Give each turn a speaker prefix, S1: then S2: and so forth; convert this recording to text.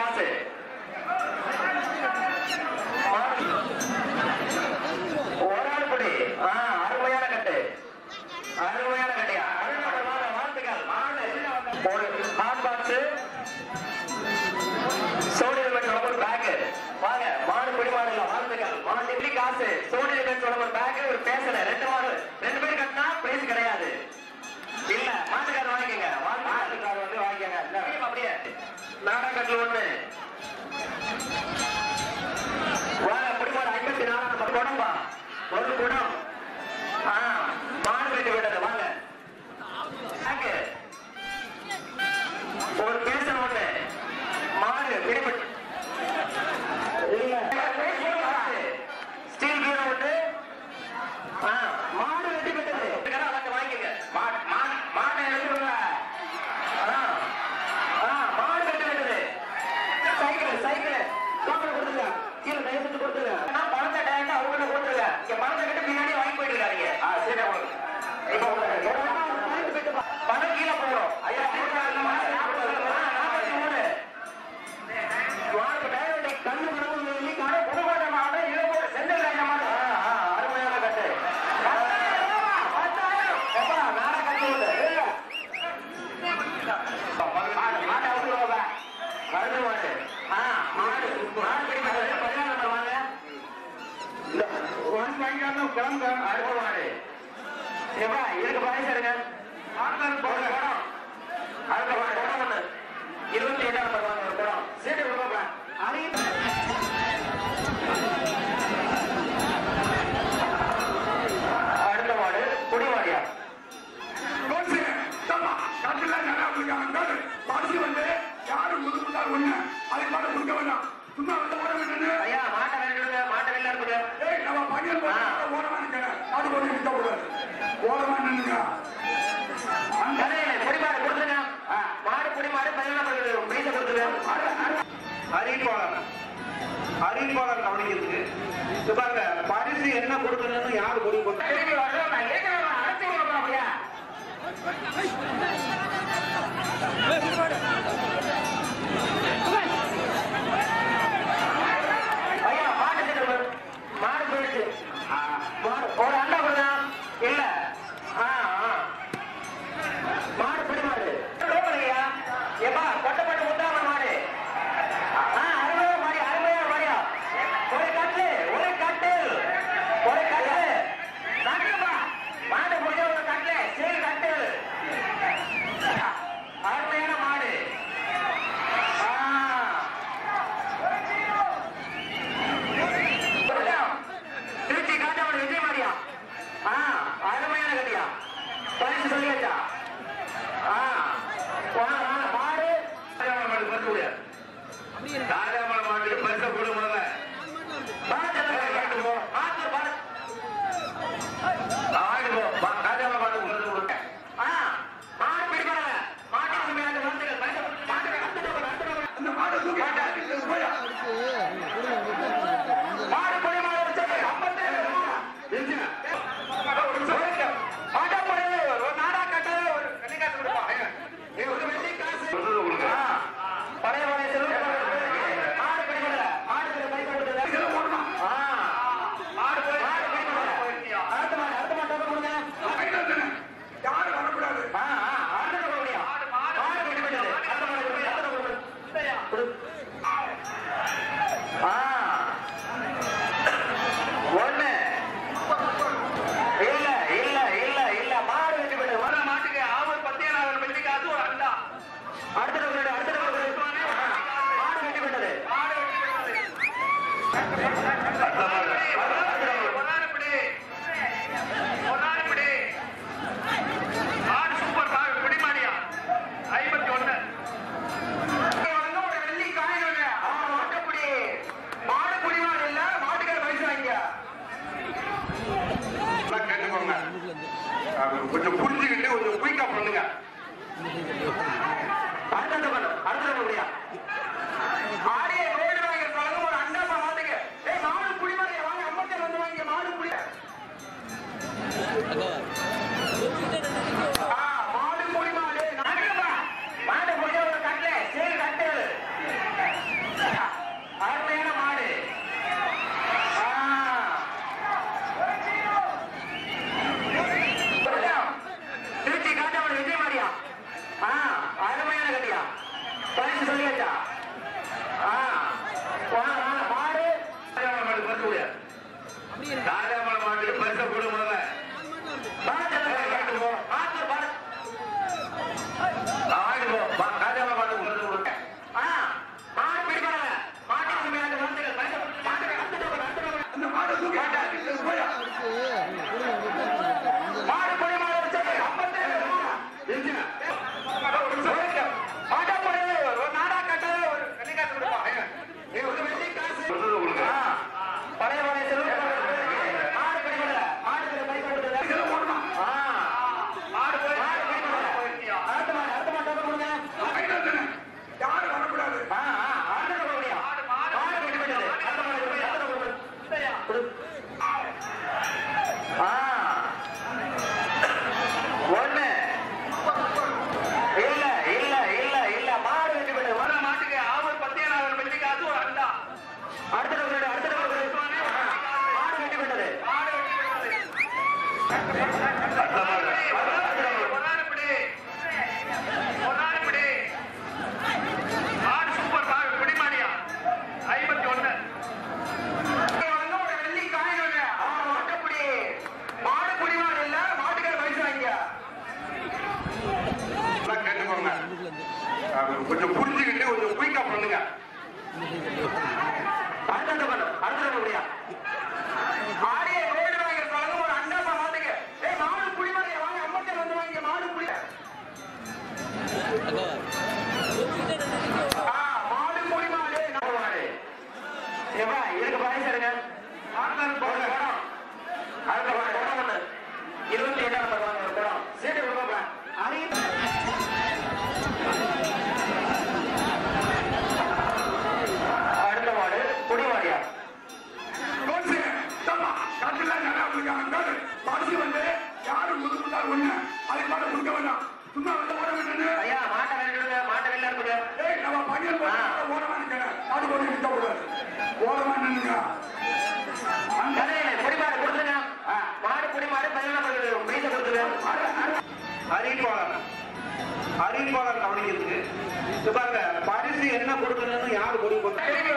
S1: காசு மாடு. ஒரு ஆள் புடி ஆ, அருமையான கட்டு அருமையான கட்டியா வாழ்த்துக்கள் மாடு ஒரு ஹாட் பாக்ஸ் சோனி லிமெண்ட் ஒரு பேக் வாங்க மாடு பிடி மாடு இல்ல வாழ்த்துக்கள் மாடு எப்படி காசு சோனி லிமெண்ட் ஒரு பேக் ஒரு பேசல ரெண்டு மாடு ரெண்டு பேர் கட்டினா பிரைஸ் கிடையாது இல்ல மாட்டுக்காரர் வாங்கிக்கங்க மாட்டுக்காரர் வந்து வாங்கிக்கங்க இல்ல, அப்படியே நாடகத்துல ஒண்ணு வாங்க குடிமாடு ஐம்பத்தி நாலாம் நம்பர் குடம்பா ஒரு குடம் ஆ மாடு வெட்டி விட்டது வாங்க பேக்கு. ஒரு பேசன் ஒண்ணு மாடு பிடிபட்டு இல்ல ஸ்டீல் பீரோ ஒண்ணு ஆ, மாடு வெட்டி விட்டது அவங்க வாங்கிக்கங்க மாடு மாடு மாட்டை எடுத்துருங்க அதான் ஆ, மாடு வெட்டி விட்டது சைக்கிள் சைக்கிள் டோக்கன் கொடுத்துருங்க கீழே தயவு செஞ்சு கொடுத்துருங்க நான் பணத்தை டைரக்டா அவங்ககிட்ட கொடுத்துருங்க இங்க பணத்தை கிட்ட பின்னாடி வாங்கி போயிட்டு இருக்காங்க ஆ சரி உங்களுக்கு இப்போ உங்களுக்கு ஒரு வாரம் ஒரு பாயிண்ட் போயிட்டு பா- பணம் கீழே போடும் ஐயா கொடுக்குறாங்க நாற்பத்தி மூணு வாங்க டைரக்ட் கண்ணு மரமும் இல்லை கடை புதுக்கோட்டை மாவட்டம் இளங்கோட்டை செந்தில் ராஜா மாடு ஆ, ஆ, அருமையான கட்டு பத்தாயிரம், பத்தாயிரம். எப்பா, வேற கட்டு உண்டு. இல்ல. மாடு, மாட்டை அவுத்துருவாங்க. வருது மாடு. ஆ, மாடு. மாடு பிடி மாடு. பதினாறு நம்பர் வாங்க. இந்த ஒன் வாங்கியாலும் கிளம்புங்க. அடுத்த மாடு. ஏப்பா, இதுக்கு பரிசு எடுங்க. ஒரு குடம். அடுத்த மாடு, குடம் ஒண்ணு. இருபத்தி எட்டாம் நம்பர் வாங்க ஒரு குடம். சீட்டு கொடுப்பா. அதையும் அடுத்த மாடு குடிமாடியா
S2: ரோட்ல, தப்பா, காட்டுல நல்லா இருக்காங்க. பரிசு வந்து யாரும் கொடுத்துட்டா ஒண்ணு. அதுக்கு மேல கொடுக்க வேண்டாம். சும்மா வந்து ஓட வேண்டியது.
S1: ஐயா மாட்டை வெளியிடுங்க மாட்டை வெளியில இருக்குது
S2: ஏய், நம்ம பையன் போய் ஓரமா நிக்கிறேன். அது கொஞ்சம் நிக்க கூடாது. ஓரமா நின்னுங்க.
S1: கதையில குடிமாடு கொடுத்துருங்க ஆ, மாடு குடிமாடு பதினொன்று பீச கொடுத்துருங்க
S3: அறிவிப்பாளர் அறிவிப்பாளர் கவனிக்கிறது இது பாருங்க பரிசு என்ன கொடுக்கணும்னு யாரு முடிவு பண்ண
S1: திரும்பி வரணும் நான் ஏற்கனவே அழைச்சி விடுறேன் அப்படியா ஐயா மாட்டு திரும்ப மாடு போயிடுச்சு ஆ, மாடு ஒரு அண்டா கொடுங்க இல்ல ஆ ஆ மாடு பிடி மாடு ஐயா ஏப்பா கொட்டப்பட்டு முத்தாமன் மாடு ஆ அருமையா மாடி அருமையா மாடியா ஒரு கட்டு ஒரு கட்டு ஒரு கட்டு கட்டுப்பா மாடு முடிஞ்ச ஒரு கட்டு சரி கட்டு அருமையான மாடு ஆ. திருச்சி காட்டாமணி விஜய் மாடியா ஆ அருமையான கட்டியா பரிசு சொல்லியாச்சா ஆ வா, வா, மாடு
S3: ராஜாமலை மாடு பரிசு கொடு. ராஜாமலை மாட்டுக்கு பரிசை கொடு முதல்ல
S1: பாத்து போ பாத்து பாத்து
S3: ஆடு போ வா, ராஜாமலை மாட்டுக்கு பரிசு கொடுங்க
S1: ஆ, மாடு பிடிபடல. மாட்டுக்கு மேல வந்துகள். பரிசு- மாட்டுக்கு அடுத்த நபர், அடுத்த நபர்.
S2: அந்த மாடை தூக்கி போயா.
S1: மாடு புலி மாடு வச்சது. ஐம்பத்தேழு ரூபா.
S3: எஞ்சின.
S1: ஒரு மாட்டை புலி, ஒரு நாடா கட்டு, ஒரு வெள்ளிக்காசு கொடுப்பா. ஏய், ஒரு வெள்ளி காசு.
S3: சொல்றது உங்களுக்கு.
S1: ஆ, பழைய பழைய செல்வம். மாடு பிடிபடல. மாட்டுக்கு பரிசு கொடுத்தது. ஆ, மாடு புலி- மாடு பிடிபடல. அடுத்த மாடு, அடுத்த மாடு டோக்கன் கொடுங்க.
S2: கையில தானே. யாரும் வரக்கூடாது.
S1: ஆ, ஆ, அடுத்த நபர் கொடுங்க. மாடு பிடிபட்டது. அடுத்த மாடு கொடுங்க, அடுத்த நபர் கொடுங்க. கொடு. ஆ. ஒண்ணு. இல்ல, இல்ல, இல்ல, இல்ல. மாடு வெட்டி விட்டது. ஒரு மாட்டுக்கு ஆவர் பத்தியனாயிரம் வெள்ளி காசு ஒரு அண்டா. அடுத்த நபர் கொடு, அடுத்த நபர் கொடு. ஆ, மாடு வெட்டி விட்டது. மாடு வெட்டி விட்டது. அடுத்த மாடு. அடுத்த நபர். ஒரு வெள்ளி காயினுங்க. ஆ, மாட்டுப்புடி. மாடு புடிமாடு இல்ல, மாட்டுக்கார பரிசு வாங்கிக்க.
S3: எல்லாம் கேட்டுக்கோங்க. அது கொஞ்சம் புரிஞ்சுக்கிட்டு கொஞ்சம் குயிக்கா பண்ணுங்க
S1: அடுத்த நபர், அடுத்த நபர் முடியா? ஆடிய கோயில் வாங்கி பழகும் ஒரு அண்டாப்பா மாத்துங்க. ஏய், மாடு புடிமாடு வாங்க, அம்பத்தேழு வந்து வாங்கிக்க, மாடு புடி. ஆ, மாடு புடிமாடு. நாட்டுப்பா. மாடு புடிச்ச ஒரு கட்டு, சரி கட்டு.
S2: கொஞ்சம் புரிஞ்சுக்கிட்டு கொஞ்சம் குயிக்கா பண்ணுங்க
S1: அடுத்த பண்ணு அடுத்த முடியா ஆடிய ரோடு வாங்க சொல்லுங்க ஒரு அண்டாப்பா மாட்டுங்க ஏய் மாடு புடி வாங்க வாங்க அம்மத்தே வந்து வாங்க மாடு புடி ஆ மாடு புடி மாடு நம்ம மாடு ஏப்பா இதுக்கு பாய் சரிங்க ஆட்கள் போடுங்க அடுத்த பாடு என்ன பண்ணு இருபத்தி எட்டாம் நம்பர் வாங்க ஒரு படம் சீட்டு கொடுப்பா அரி அடுத்த மாடு புடி மாடியா
S2: கோச்சு, தப்பா, காட்டுல நிறைய இருக்காங்க. கேளு. பரிசு வந்து யாரு முதுகுத்தார் ஒண்ணு அதுக்கு மேல கொடுக்க வேண்டாம் சும்மா வந்து ஓட வேண்டாம்னு.
S1: ஐயா மாட்டை விளையாடுங்க மாட்டை விளையாடுங்க
S2: ஏய், நம்ம பையன் போட்டு ஓடமா நிக்கிறேன். மாடு போட்டு நிக்க கூடாது. ஓடமா நின்னுங்க. அந்த
S1: கதையில குடிமாடு கொடுத்துருங்க மாடு குடிமாடு பதினொன்றாம் பகுதி பைசா கொடுத்துருங்க
S3: அறிவிப்பாளர் அறிவிப்பாளர் கவனிக்கிறதுக்கு இப்ப பாருங்க பரிசு என்ன கொடுக்கணும்னு யாரு முடிவு பண்ண
S1: திரும்பி